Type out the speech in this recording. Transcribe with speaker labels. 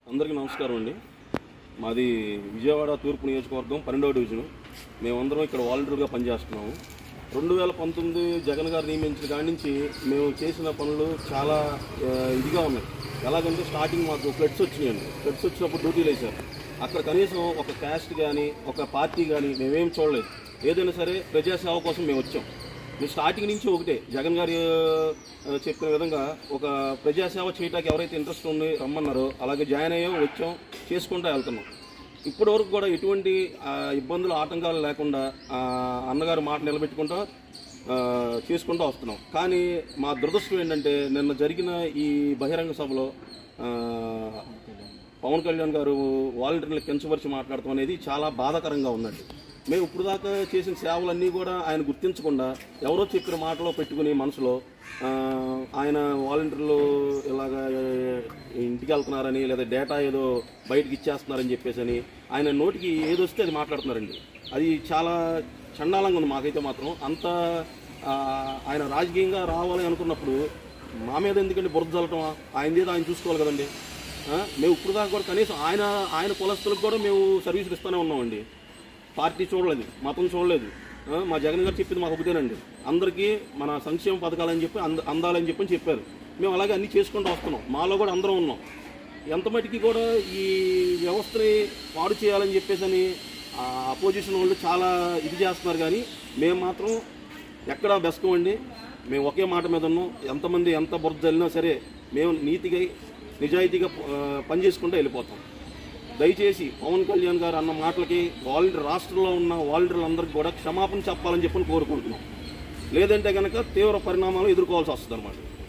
Speaker 1: అందరికీ నమస్కారం అండి మాది విజయవాడ తూర్పు నియోజకవర్గం పన్నెండవ డివిజన్ మేమందరం ఇక్కడ వాలంటీర్గా పనిచేస్తున్నాము రెండు వేల పంతొమ్మిది జగన్ గారు నియమించిన కాడి నుంచి మేము చేసిన పనులు చాలా ఆ, ఇదిగా ఉన్నాయి ఎలాగంటే స్టార్టింగ్ మాకు ఫ్లడ్స్ వచ్చినాయండి ఫ్లడ్స్ వచ్చినప్పుడు డ్యూటీలు వేశారు అక్కడ కనీసం ఒక క్యాస్ట్ కానీ ఒక పార్టీ కానీ మేమేం చూడలేదు ఏదైనా సరే ప్రజాసేవ కోసం మేము వచ్చాం మేము స్టార్టింగ్ నుంచి ఒకటే జగన్ గారు ఆ, చెప్పిన విధంగా ఒక ప్రజాసేవ చేయడానికి ఎవరైతే ఇంట్రెస్ట్ ఉంది రమ్మన్నారో అలాగే జాయిన్ అయ్యాం వచ్చాం చేసుకుంటూ వెళ్తున్నాం ఇప్పటి వరకు కూడా ఎటువంటి ఆ, ఇబ్బందులు ఆటంకాలు లేకుండా ఆ, అన్నగారు మాట నిలబెట్టుకుంటూ ఆ, చేసుకుంటూ వస్తున్నాం కానీ మా దురదృష్టం ఏంటంటే నిన్న జరిగిన ఈ బహిరంగ సభలో ఆ, పవన్ కళ్యాణ్ గారు వాలంటీర్లు కించపరిచి మాట్లాడటం అనేది చాలా బాధాకరంగా ఉందండి మేము ఇప్పుడు దాకా చేసిన సేవలన్నీ కూడా ఆయన గుర్తించకుండా ఎవరో చెప్పిన మాటలో పెట్టుకుని మనసులో ఆ, ఆయన వాలంటీర్లు ఇలాగ ఇంటికి వెళ్తున్నారని లేదా డేటా ఏదో బయటకు ఇచ్చేస్తున్నారని చెప్పేసి అని ఆయన నోటికి ఏది వస్తే అది మాట్లాడుతున్నారండి అది చాలా చండాలంగా ఉంది మాకైతే మాత్రం అంత ఆ, ఆయన రాజకీయంగా రావాలి అనుకున్నప్పుడు మా మీద ఎందుకంటే బురద చల్లటం ఆయన ఏదో ఆయన చూసుకోవాలి కదండి ఆ, మేము ఇప్పుడు దాకా కూడా కనీసం ఆయన ఆయన కులస్తులకు కూడా మేము సర్వీసులు ఇస్తూనే ఉన్నామండి పార్టీ చూడలేదు మతం చూడలేదు ఆ, మా జగన్ గారు చెప్పింది మాకు ఒకటేనండి అందరికీ మన సంక్షేమ పథకాలని చెప్పి అంద అందాలని చెప్పి అని చెప్పారు మేము అలాగే అన్ని చేసుకుంటూ వస్తున్నాం మాలో కూడా అందరం ఉన్నాం ఎంత మటుకి కూడా ఈ వ్యవస్థని పాడు చేయాలని చెప్పేసి అని అపోజిషన్ వాళ్ళు చాలా ఇది చేస్తున్నారు కానీ మేము మాత్రం ఎక్కడా బెసకమండి మేము ఒకే మాట మీద ఉన్నాం ఎంతమంది ఎంత బురద చల్లినా సరే మేము నీతిగా నిజాయితీగా ఆ, పనిచేసుకుంటూ వెళ్ళిపోతాం దయచేసి పవన్ కళ్యాణ్ గారు అన్న మాటలకి వాలంటీర్ రాష్ట్రంలో ఉన్న వాలంటీర్లందరికీ కూడా క్షమాపణ చెప్పాలని చెప్పని కోరుకుంటున్నాం లేదంటే కనుక తీవ్ర పరిణామాలు ఎదుర్కోవాల్సి వస్తుంది అనమాట